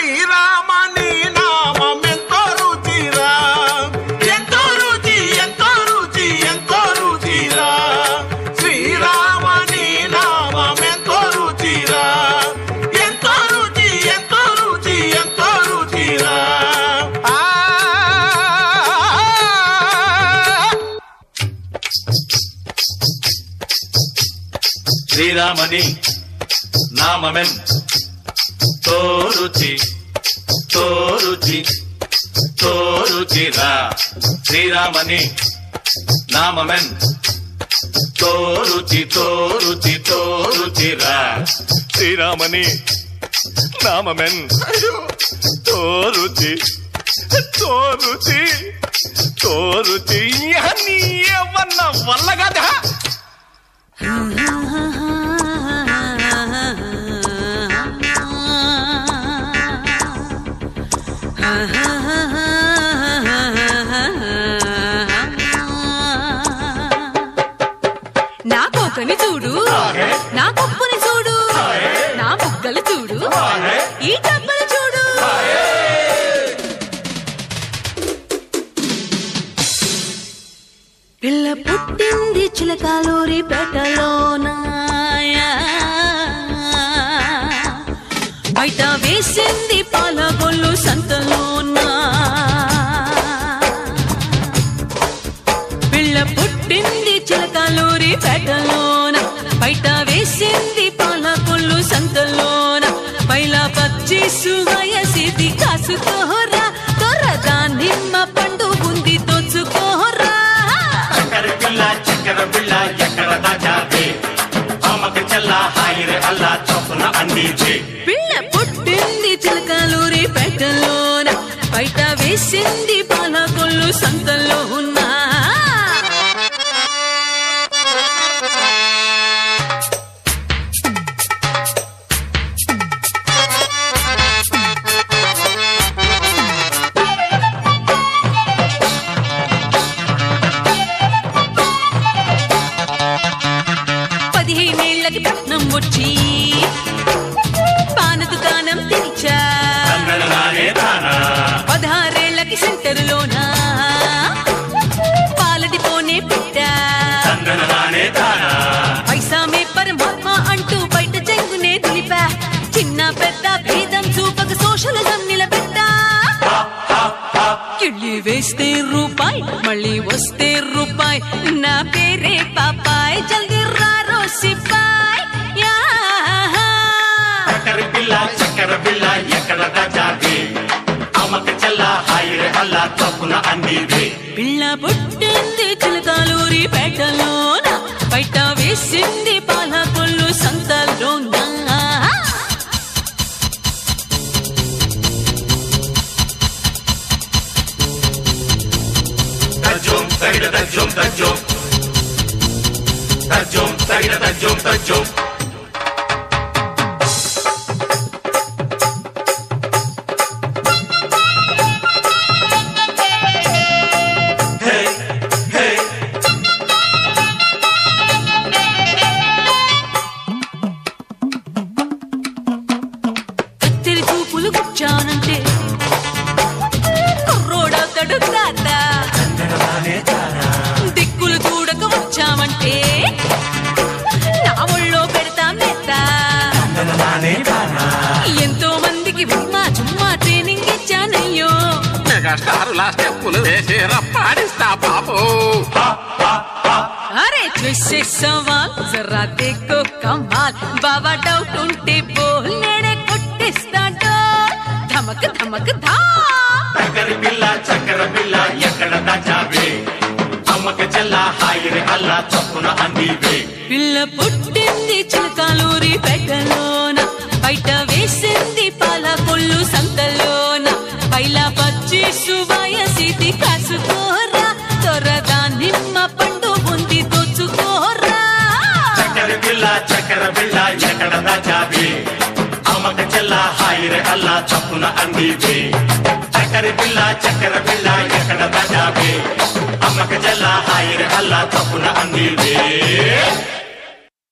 శ్రీరామని నామెంతో రుచిరా ఎంతో రుచి ఎంతో రుచి ఎంతో రుచిరా శ్రీరామని నామెంతో రుచిరా ఎంతో రుచి ఎంతో రుచి ఎంతో రుచిరా ఆ శ్రీరామని నామమెన్ తోరుచి తోరుచి తోరుచిరా శ్రీరామని నామమెన్ తోరుచి తోరుచి తోరుచిరా శ్రీరామని నామమెన్ తోరుచి తోరుచి తోరుచి నీ వల్ల వల్ల కదా నా కోకని చూడు నా కొప్పుని చూడు నా బుగ్గలు చూడు ఈ డబ్బలు చూడు పిల్ల పుట్టింది చిలకాలూరి పేటలోన బయట వేసింది పాలగొల్లు సంతలోన పిల్ల పుట్టింది చిలకాలూరి పేటలోన బయట వేసింది పాలకొల్లు సంతలోన పైల పచ్చి వయసిది కాసుకోరా తొరదా నిమ్మ పండు ఉంది దోచుకోరా చక్కెర పిల్ల చక్కెర పిల్ల ఎక్కడ దాచావే ఆమెకు చెల్ల హాయిరే అల్లా చొప్పున అందించే పిల్ల పుట్టింది చిలకాలూరి పేటలోన బయట వేసింది పాలకొల్లు సంతలో ఉన్నా పదిహేనేళ్లకి పట్నం వచ్చి పాన దుకాణం తెరిచా నానే తానా పదహారేళ్లకి సెంటరులోనా పాలటి పోనే పెట్టా నానే తానా పైసామే పరమాత్మ అంటూ బయట చెంగునే దులిపా చిన్న పెద్ద భేదం చూపక సోషలిజం నిలబెట్టా కిళ్ళి వేస్తే రూపాయి మళ్ళీ వస్తే రూపాయి నా పేరే పాపాయ్ జల్దీ రారో సిపాయ్ యా చక్కెర పిల్ల చక్కెర పిల్ల ఎక్కడ దాచావే ఆమెకు చెల్ల హాయిరే అల్లా చొప్పున అందించే పిల్ల పుట్టింది చిలకాలూరి పేటలోన బయట వేసింది పాలకొల్లు సంతలోన తజ్జోం తగిడ తజ్జోం తజ్జోం తజ్జోం తగిడ తజ్జోం తజ్జోం హే హే కత్తిరి చూపులు గుచ్చానంటే కుర్రోడవుతాడు తాత దిక్కులు చూడక వచ్చామంటే నా ఒళ్ళో పెడతా మెత్త ఎంతో మందికి ఉమ్మా చుమ్మా ట్రైనింగ్ ఇచ్చానయ్యో మెగాస్టారుల స్టెప్పులు వేసి రప్పాడిస్తా బాబు అరే చూసే సవాల్ జరా దేకో కమాల్ బాబా డౌట్ ఉంటే బోల్ నేడే కొట్టిస్తా డోల్ ధమక్ ధమక్ ధా చక్కెర పిల్ల చక్కెర పిల్ల ఎక్కడ దాచావే అమ్మకి చెల్ల హాయిరే అల్లా చొప్పున అందివే పిల్ల పుట్టింది చిలకాలూరి పెట్టలోన బయట వేసింది పాల పొల్లు సంతలోన పైల పచ్చి సువయసిది కాసుకోరా త్వరగా నిమ్మ పండు ఉంది దోచుకోరా చక్కెర పిల్ల చక్కెర పిల్ల ఎక్కడ దాచావే అమ్మకి చెల్ల హాయిరే అల్లా చొప్పున అందివే చక్కెర పిల్ల చక్కెర పిల్ల ఎక్కడ దాచావే అమ్మకి చెల్ల హాయిరే అల్లా చొప్పున అందివే